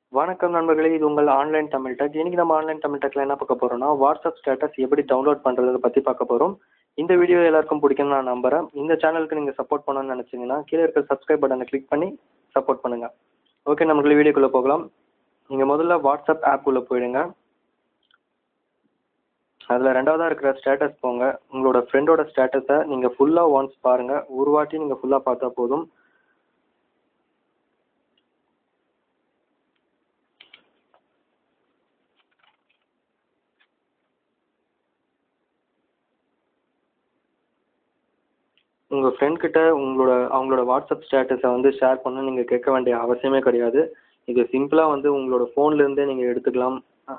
வணக்கம் நண்பர்களே இது உங்கள் ஆன்லைன் தமிழ் டெக் இன்னைக்கு நம்ம ஆன்லைன் தமிழ் டெக்ல என்ன பார்க்க போறோம்னா வாட்ஸ்அப் ஸ்டேட்டஸ் எப்படி டவுன்லோட் பண்றதை பத்தி பார்க்க போறோம் இந்த வீடியோ எல்லாருக்கும் பிடிக்கும்னு நான் நம்புறேன் இந்த சேனலுக்கு நீங்க சப்போர்ட் பண்ணணும்னு நினைச்சீங்கன்னா கீழே இருக்க சப்ஸ்கிரைப் பட்டனை கிளிக் பண்ணி சப்போர்ட் பண்ணுங்க ஓகே நம்மளுக்கு வீடியோக்குள்ள போகலாம் நீங்க முதல்ல வாட்ஸ்அப் ஆப் உள்ள போயிடுங்க அதில் ரெண்டாவதாக இருக்கிற ஸ்டேட்டஸ் போங்க உங்களோட ஃப்ரெண்டோட ஸ்டேட்டஸை நீங்கள் ஃபுல்லாக ஒன்ஸ் பாருங்கள் ஒரு வாட்டி நீங்கள் ஃபுல்லாக பார்த்தா போதும் உங்கள் ஃப்ரெண்ட் கிட்ட உங்களோட அவங்களோட வாட்ஸ்அப் ஸ்டேட்டஸை வந்து ஷேர் பண்ண நீங்கள் கேட்க வேண்டிய அவசியமே கிடையாது இது சிம்பிளாக வந்து உங்களோட ஃபோன்லேருந்தே நீங்கள் எடுத்துக்கலாம்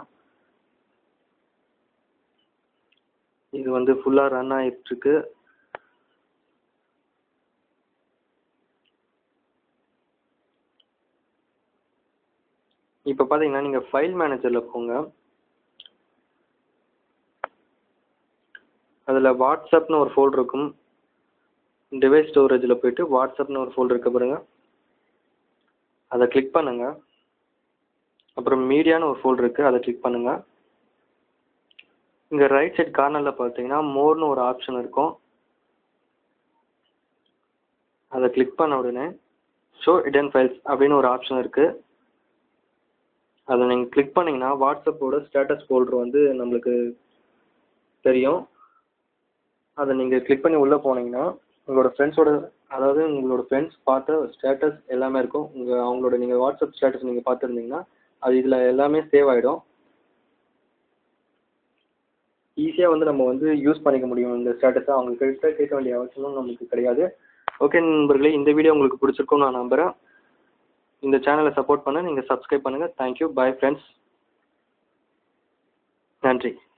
இது வந்து ஃபுல்லாக ரன் ஆகிட்டுருக்கு இப்போ பார்த்தீங்கன்னா நீங்கள் ஃபைல் மேனேஜரில் போங்க அதில் வாட்ஸ்அப்னு ஒரு ஃபோல்டர் இருக்கும் டிவைஸ் ஸ்டோரேஜில் போயிட்டு வாட்ஸ்அப்னு ஒரு ஃபோல்டர் இருக்க பாருங்க அதை கிளிக் பண்ணுங்க அப்புறம் மீடியான்னு ஒரு ஃபோல்டர் இருக்குது அதை கிளிக் பண்ணுங்க இங்கே ரைட் சைட் கார்னரில் பார்த்தீங்கன்னா மோர்னு ஒரு ஆப்ஷன் இருக்கும் அதை கிளிக் பண்ண உடனே ஷோ இடன் ஃபைல்ஸ் அப்படின்னு ஒரு ஆப்ஷன் இருக்குது அதை நீங்கள் கிளிக் பண்ணிங்கன்னா வாட்ஸ்அப்போட ஸ்டேட்டஸ் ஃபோல்டர் வந்து நம்மளுக்கு தெரியும் அதை நீங்கள் கிளிக் பண்ணி உள்ளே போனீங்கன்னா உங்களோட ஃப்ரெண்ட்ஸோட அதாவது உங்களோட ஃப்ரெண்ட்ஸ் பார்த்த ஸ்டேட்டஸ் எல்லாமே இருக்கும் உங்கள் அவங்களோட நீங்கள் வாட்ஸ்அப் ஸ்டேட்டஸ் நீங்கள் பார்த்துருந்தீங்கன்னா அது இதில் எல்லாமே சேவ் ஆகிடும் ஈஸியாக வந்து நம்ம வந்து யூஸ் பண்ணிக்க முடியும் இந்த ஸ்டேட்டஸை அவங்க கிட்ட கேட்க வேண்டிய அவசியமும் நமக்கு கிடையாது ஓகே நண்பர்களே இந்த வீடியோ உங்களுக்கு பிடிச்சிருக்கும்னு நான் நம்புகிறேன் இந்த சேனலை சப்போர்ட் பண்ண நீங்கள் சப்ஸ்கிரைப் பண்ணுங்கள் தேங்க்யூ பாய் ஃப்ரெண்ட்ஸ் நன்றி